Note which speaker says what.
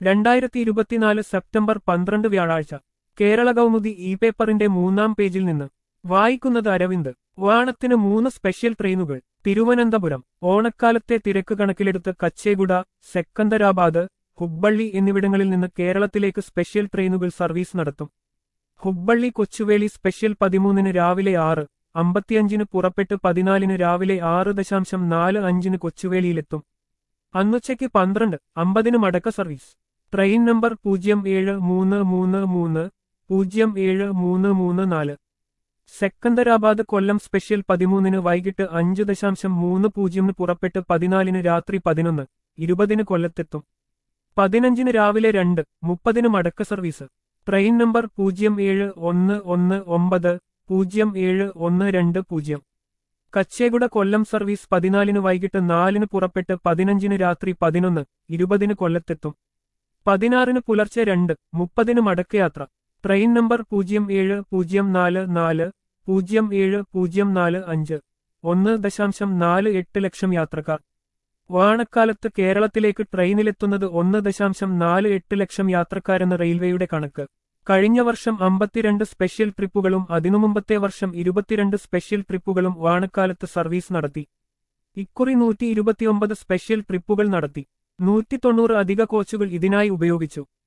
Speaker 1: രണ്ടായിരത്തി ഇരുപത്തിനാല് സെപ്റ്റംബർ പന്ത്രണ്ട് വ്യാഴാഴ്ച കേരള കൗമുദി ഇ പേപ്പറിന്റെ മൂന്നാം പേജിൽ നിന്ന് വായിക്കുന്നത് അരവിന്ദ് വാണത്തിന് മൂന്ന് സ്പെഷ്യൽ ട്രെയിനുകൾ തിരുവനന്തപുരം ഓണക്കാലത്തെ തിരക്ക് കണക്കിലെടുത്ത് കച്ചേഗുഡ സെക്കന്ദരാബാദ് ഹുബ്ബള്ളി എന്നിവിടങ്ങളിൽ നിന്ന് കേരളത്തിലേക്ക് സ്പെഷ്യൽ ട്രെയിനുകൾ സർവീസ് നടത്തും ഹുബ്ബള്ളി കൊച്ചുവേളി സ്പെഷ്യൽ പതിമൂന്നിന് രാവിലെ ആറ് അമ്പത്തിയഞ്ചിന് പുറപ്പെട്ട് പതിനാലിന് രാവിലെ ആറ് ദശാംശം നാല് അഞ്ചിന് കൊച്ചുവേളിയിലെത്തും അന്നുച്ചയ്ക്ക് പന്ത്രണ്ട് അമ്പതിന് മടക്ക സർവീസ് ട്രെയിൻ നമ്പർ പൂജ്യം ഏഴ് മൂന്ന് മൂന്ന് മൂന്ന് പൂജ്യം ഏഴ് മൂന്ന് മൂന്ന് നാല് സെക്കന്ദരാബാദ് കൊല്ലം സ്പെഷ്യൽ പതിമൂന്നിന് വൈകിട്ട് അഞ്ച് ദശാംശം മൂന്ന് പൂജ്യമിന് പുറപ്പെട്ട് പതിനാലിന് രാത്രി പതിനൊന്ന് ഇരുപതിന് കൊല്ലത്തെത്തും പതിനഞ്ചിന് രാവിലെ രണ്ട് മുപ്പതിന് മടക്ക സർവീസ് ട്രെയിൻ നമ്പർ പൂജ്യം ഏഴ് ഒന്ന് ഒന്ന് ഒമ്പത് പൂജ്യം ഏഴ് ഒന്ന് രണ്ട് പൂജ്യം കച്ചേഗുഡ കൊല്ലം സർവീസ് പതിനാലിന് വൈകിട്ട് നാലിന് പുറപ്പെട്ട് പതിനഞ്ചിന് രാത്രി പതിനൊന്ന് ഇരുപതിന് കൊല്ലത്തെത്തും പതിനാറിന് പുലർച്ചെ രണ്ട് മുപ്പതിന് മടക്കയാത്ര ട്രെയിൻ നമ്പർ പൂജ്യം ഏഴ് പൂജ്യം നാല് നാല് പൂജ്യം ഏഴ് പൂജ്യം നാല് അഞ്ച് ഒന്ന് ദശാംശം നാല് എട്ട് ലക്ഷം യാത്രക്കാർ വാണക്കാലത്ത് കേരളത്തിലേക്ക് ട്രെയിനിലെത്തുന്നത് ഒന്ന് ദശാംശം നാല് എട്ട് ലക്ഷം യാത്രക്കാരെന്ന റെയിൽവേയുടെ കണക്ക് കഴിഞ്ഞ വർഷം അമ്പത്തിരണ്ട് സ്പെഷ്യൽ ട്രിപ്പുകളും അതിനു മുമ്പത്തെ വർഷം ഇരുപത്തിരണ്ട് സ്പെഷ്യൽ ട്രിപ്പുകളും വാണക്കാലത്ത് സർവീസ് നടത്തി ഇക്കുറി നൂറ്റി ഇരുപത്തിയൊമ്പത് സ്പെഷ്യൽ ട്രിപ്പുകൾ നടത്തി നൂറ്റി തൊണ്ണൂറ് അധിക കോച്ചുകൾ ഇതിനായി ഉപയോഗിച്ചു